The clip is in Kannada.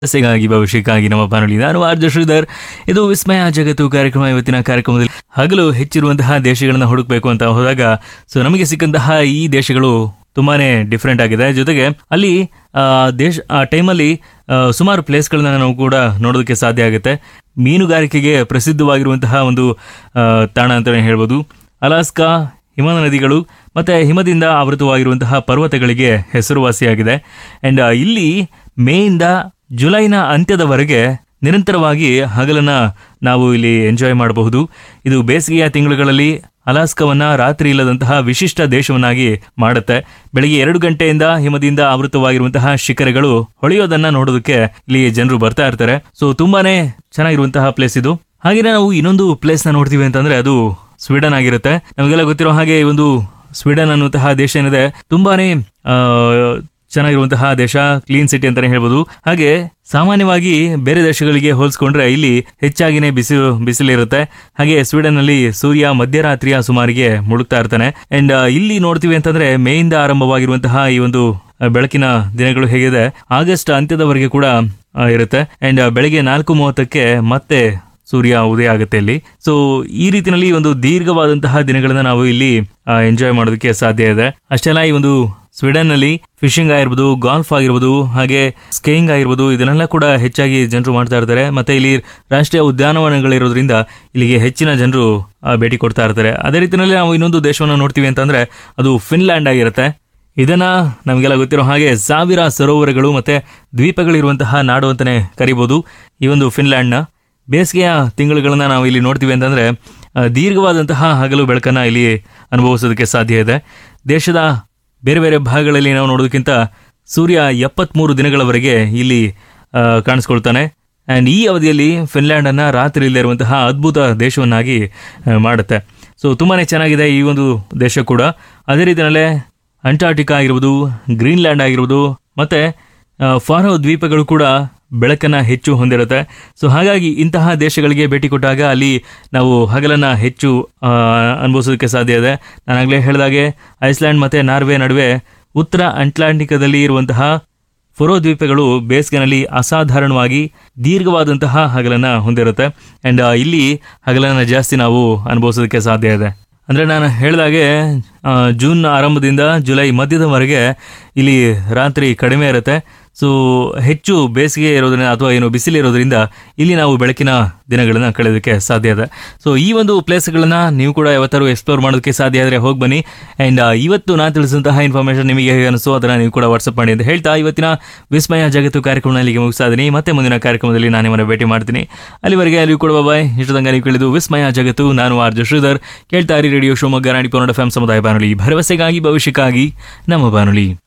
ಸೆಗಾಗಿ ಭವಿಷ್ಯಕ್ಕಾಗಿ ನಮ್ಮ ಬಾನುಲಿ ನಾನು ಆರ್ಜ ಶ್ರೀಧರ್ ಇದು ವಿಸ್ಮಯ ಜಗತ್ತು ಕಾರ್ಯಕ್ರಮ ಇವತ್ತಿನ ಕಾರ್ಯಕ್ರಮದಲ್ಲಿ ಹಗಲು ಹೆಚ್ಚಿರುವಂತಹ ದೇಶಗಳನ್ನ ಹುಡುಕಬೇಕು ಅಂತ ಹೋದಾಗ ಸೊ ನಮಗೆ ಸಿಕ್ಕಂತಹ ಈ ದೇಶಗಳು ತುಂಬಾನೇ ಡಿಫ್ರೆಂಟ್ ಆಗಿದೆ ಜೊತೆಗೆ ಅಲ್ಲಿ ಆ, ದೇಶ ಆ ಟೈಮಲ್ಲಿ ಆ, ಸುಮಾರು ಪ್ಲೇಸ್ಗಳನ್ನ ನಾವು ಕೂಡ ನೋಡೋದಕ್ಕೆ ಸಾಧ್ಯ ಆಗುತ್ತೆ ಮೀನುಗಾರಿಕೆಗೆ ಪ್ರಸಿದ್ಧವಾಗಿರುವಂತಹ ಒಂದು ಆ, ತಾಣ ಅಂತಲೇ ಹೇಳ್ಬೋದು ಅಲಾಸ್ಕಾ ಹಿಮ ನದಿಗಳು ಮತ್ತೆ ಹಿಮದಿಂದ ಆವೃತವಾಗಿರುವಂತಹ ಪರ್ವತಗಳಿಗೆ ಹೆಸರುವಾಸಿಯಾಗಿದೆ ಅಂಡ್ ಇಲ್ಲಿ ಮೇಯಿಂದ ಜುಲೈನ ಅಂತ್ಯದವರೆಗೆ ನಿರಂತರವಾಗಿ ಹಗಲನ್ನ ನಾವು ಇಲ್ಲಿ ಎಂಜಾಯ್ ಮಾಡಬಹುದು ಇದು ಬೇಸಿಗೆಯ ತಿಂಗಳುಗಳಲ್ಲಿ ಅಲಾಸ್ಕವನ್ನ ರಾತ್ರಿ ಇಲ್ಲದಂತಹ ವಿಶಿಷ್ಟ ದೇಶವನ್ನಾಗಿ ಮಾಡುತ್ತೆ ಬೆಳಿಗ್ಗೆ ಎರಡು ಗಂಟೆಯಿಂದ ಹಿಮದಿಂದ ಆವೃತವಾಗಿರುವಂತಹ ಶಿಖರಗಳು ಹೊಳೆಯೋದನ್ನ ನೋಡೋದಕ್ಕೆ ಇಲ್ಲಿ ಜನರು ಬರ್ತಾ ಇರ್ತಾರೆ ಸೊ ತುಂಬಾನೇ ಚೆನ್ನಾಗಿರುವಂತಹ ಪ್ಲೇಸ್ ಇದು ಹಾಗೆ ನಾವು ಇನ್ನೊಂದು ಪ್ಲೇಸ್ ನ ನೋಡ್ತೀವಿ ಅಂತಂದ್ರೆ ಅದು ಸ್ವೀಡನ್ ಆಗಿರುತ್ತೆ ನಮಗೆಲ್ಲ ಗೊತ್ತಿರೋ ಹಾಗೆ ಈ ಒಂದು ಸ್ವೀಡನ್ ಅನ್ನುವಂತಹ ದೇಶ ಏನಿದೆ ತುಂಬಾನೇ ಆ, ಚೆನ್ನಾಗಿರುವಂತಹ ದೇಶ ಕ್ಲೀನ್ ಸಿಟಿ ಅಂತಾನೆ ಹೇಳ್ಬೋದು ಹಾಗೆ ಸಾಮಾನ್ಯವಾಗಿ ಬೇರೆ ದೇಶಗಳಿಗೆ ಹೋಲಿಸ್ಕೊಂಡ್ರೆ ಇಲ್ಲಿ ಹೆಚ್ಚಾಗಿನೇ ಬಿಸಿಲು ಬಿಸಿಲಿರುತ್ತೆ ಹಾಗೆ ಸ್ವೀಡನ್ ನಲ್ಲಿ ಸೂರ್ಯ ಮಧ್ಯರಾತ್ರಿಯ ಸುಮಾರಿಗೆ ಮುಳುಗ್ತಾ ಇರ್ತಾನೆ ಅಂಡ್ ಇಲ್ಲಿ ನೋಡ್ತೀವಿ ಅಂತಂದ್ರೆ ಮೇಯಿಂದ ಆರಂಭವಾಗಿರುವಂತಹ ಈ ಒಂದು ಆ, ಬೆಳಕಿನ ದಿನಗಳು ಹೇಗಿದೆ ಆಗಸ್ಟ್ ಅಂತ್ಯದವರೆಗೆ ಕೂಡ ಆ, ಇರುತ್ತೆ ಅಂಡ್ ಬೆಳಗ್ಗೆ ನಾಲ್ಕು ಮೂವತ್ತಕ್ಕೆ ಮತ್ತೆ ಸೂರ್ಯ ಉದಯ ಆಗುತ್ತೆ ಇಲ್ಲಿ ಸೊ ಈ ರೀತಿನಲ್ಲಿ ಒಂದು ದೀರ್ಘವಾದಂತಹ ದಿನಗಳನ್ನ ನಾವು ಇಲ್ಲಿ ಎಂಜಾಯ್ ಮಾಡೋದಕ್ಕೆ ಸಾಧ್ಯ ಇದೆ ಅಷ್ಟೆಲ್ಲ ಈ ಒಂದು ಸ್ವೀಡನ್ ನಲ್ಲಿ ಫಿಶಿಂಗ್ ಆಗಿರ್ಬೋದು ಗಾಲ್ಫ್ ಆಗಿರ್ಬೋದು ಹಾಗೆ ಸ್ಕೇಯಿಂಗ್ ಆಗಿರ್ಬೋದು ಇದನ್ನೆಲ್ಲ ಕೂಡ ಹೆಚ್ಚಾಗಿ ಜನರು ಮಾಡ್ತಾ ಇರ್ತಾರೆ ಮತ್ತೆ ಇಲ್ಲಿ ರಾಷ್ಟ್ರೀಯ ಉದ್ಯಾನವನಗಳಿರೋದ್ರಿಂದ ಇಲ್ಲಿಗೆ ಹೆಚ್ಚಿನ ಜನರು ಆ, ಭೇಟಿ ಕೊಡ್ತಾ ಇರ್ತಾರೆ ಅದೇ ರೀತಿಯಲ್ಲಿ ನಾವು ಇನ್ನೊಂದು ದೇಶವನ್ನು ನೋಡ್ತೀವಿ ಅಂತಂದ್ರೆ ಅದು ಫಿನ್ಲ್ಯಾಂಡ್ ಆಗಿರುತ್ತೆ ಇದನ್ನ ನಮಗೆಲ್ಲ ಗೊತ್ತಿರೋ ಹಾಗೆ ಸಾವಿರ ಸರೋವರಗಳು ಮತ್ತೆ ದ್ವೀಪಗಳಿರುವಂತಹ ನಾಡು ಅಂತಾನೆ ಕರಿಬಹುದು ಈ ಒಂದು ಫಿನ್ಲ್ಯಾಂಡ್ನ ಬೇಸಿಗೆಯ ತಿಂಗಳುಗಳನ್ನ ನಾವು ಇಲ್ಲಿ ನೋಡ್ತೀವಿ ಅಂತಂದ್ರೆ ಆ, ದೀರ್ಘವಾದಂತಹ ಹಗಲು ಬೆಳಕನ್ನ ಇಲ್ಲಿ ಅನುಭವಿಸೋದಕ್ಕೆ ಸಾಧ್ಯ ಇದೆ ದೇಶದ ಬೇರೆ ಬೇರೆ ಭಾಗಗಳಲ್ಲಿ ನಾವು ನೋಡೋದಕ್ಕಿಂತ ಸೂರ್ಯ ಎಪ್ಪತ್ಮೂರು ದಿನಗಳವರೆಗೆ ಇಲ್ಲಿ ಆ, ಕಾಣಿಸ್ಕೊಳ್ತಾನೆ ಆ್ಯಂಡ್ ಈ ಅವಧಿಯಲ್ಲಿ ಫಿನ್ಲ್ಯಾಂಡ್ ಅನ್ನ ರಾತ್ರಿ ಇಲ್ಲದೆ ಇರುವಂತಹ ಅದ್ಭುತ ದೇಶವನ್ನಾಗಿ ಆ, ಮಾಡುತ್ತೆ ಸೊ ತುಂಬಾನೇ ಚೆನ್ನಾಗಿದೆ ಈ ಒಂದು ದೇಶ ಕೂಡ ಅದೇ ರೀತಿಯಲ್ಲೇ ಅಂಟಾರ್ಟಿಕಾ ಆಗಿರ್ಬೋದು ಗ್ರೀನ್ಲ್ಯಾಂಡ್ ಆಗಿರ್ಬೋದು ಮತ್ತೆ ಆ, ಫಾರೋ ದ್ವೀಪಗಳು ಕೂಡ ಬೆಳಕನ್ನ ಹೆಚ್ಚು ಹೊಂದಿರುತ್ತೆ ಸೊ ಹಾಗಾಗಿ ಇಂತಹ ದೇಶಗಳಿಗೆ ಭೇಟಿ ಕೊಟ್ಟಾಗ ಅಲ್ಲಿ ನಾವು ಹಗಲನ್ನ ಹೆಚ್ಚು ಆ, ಅನುಭವಿಸೋದಕ್ಕೆ ಸಾಧ್ಯ ಇದೆ ನಾನಾಗಲೇ ಹೇಳಿದಾಗೆ ಐಸ್ಲ್ಯಾಂಡ್ ಮತ್ತೆ ನಾರ್ವೆ ನಡುವೆ ಉತ್ತರ ಅಟ್ಲಾಂಟಿಕದಲ್ಲಿ ಇರುವಂತಹ ಫೊರೋ ದ್ವೀಪಗಳು ಬೇಸಿಗೆನಲ್ಲಿ ಅಸಾಧಾರಣವಾಗಿ ದೀರ್ಘವಾದಂತಹ ಹಗಲನ್ನ ಹೊಂದಿರುತ್ತೆ ಅಂಡ್ ಇಲ್ಲಿ ಹಗಲನ್ನ ಜಾಸ್ತಿ ನಾವು ಅನುಭವಿಸೋದಕ್ಕೆ ಸಾಧ್ಯ ಇದೆ ಅಂದ್ರೆ ನಾನು ಹೇಳಿದಾಗೆ ಆ, ಜೂನ್ ಆರಂಭದಿಂದ ಜುಲೈ ಮಧ್ಯದವರೆಗೆ ಇಲ್ಲಿ ರಾತ್ರಿ ಕಡಿಮೆ ಇರುತ್ತೆ ಸೊ ಹೆಚ್ಚು ಬೇಸಿಗೆ ಇರೋದ್ರಿಂದ ಅಥವಾ ಏನು ಬಿಸಿಲು ಇರೋದ್ರಿಂದ ಇಲ್ಲಿ ನಾವು ಬೆಳಕಿನ ದಿನಗಳನ್ನ ಕಳೆಯೋದಕ್ಕೆ ಸಾಧ್ಯ ಇದೆ ಸೊ ಈ ಒಂದು ಪ್ಲೇಸ್ಗಳನ್ನ ನೀವು ಕೂಡ ಯಾವತ್ತಾರು ಎಕ್ಸ್ಪ್ಲೋರ್ ಮಾಡೋದಕ್ಕೆ ಸಾಧ್ಯ ಆದರೆ ಹೋಗಿ ಬನ್ನಿ ಅಂಡ್ ಇವತ್ತು ನಾನು ತಿಳಿಸಿದಂತಹ ಇನ್ಫಾರ್ಮೇಶನ್ ನಿಮಗೆ ಹೇಗೆ ಅನಿಸೋ ಅದನ್ನ ನೀವು ಕೂಡ ವಾಟ್ಸಪ್ ಮಾಡಿ ಅಂತ ಹೇಳ್ತಾ ಇವತ್ತಿನ ವಿಸ್ಮಯ ಜಗತ್ತು ಕಾರ್ಯಕ್ರಮ ಇಲ್ಲಿಗೆ ಮುಗಿಸ್ತಾ ಇದ್ದೀನಿ ಮತ್ತೆ ಮುಂದಿನ ಕಾರ್ಯಕ್ರಮದಲ್ಲಿ ನಾನು ನಿಮ್ಮನ್ನ ಭೇಟಿ ಮಾಡ್ತೀನಿ ಅಲ್ಲಿವರೆಗೆ ಅಲ್ಲಿ ಕೂಡ ಬಾಯ್ ಇಷ್ಟು ತನಕ ನೀವು ಕೇಳಿದ್ದು ವಿಸ್ಮಯ ಜಗತ್ತು ನಾನು ಆರ್ಜ ಶ್ರೀಧರ್ ಕೇಳ್ತಾ ಇರಿ ರೇಡಿಯೋ ಶಿವಮೊಗ್ಗ ರಾಣಿ ಪೌರ್ಣ ಎಫ್ ಸಮುದಾಯ ಬಾನುಲಿ ಭರವಸೆಗಾಗಿ ಭವಿಷ್ಯಕ್ಕಾಗಿ ನಮ್ಮ ಬಾನುಲಿ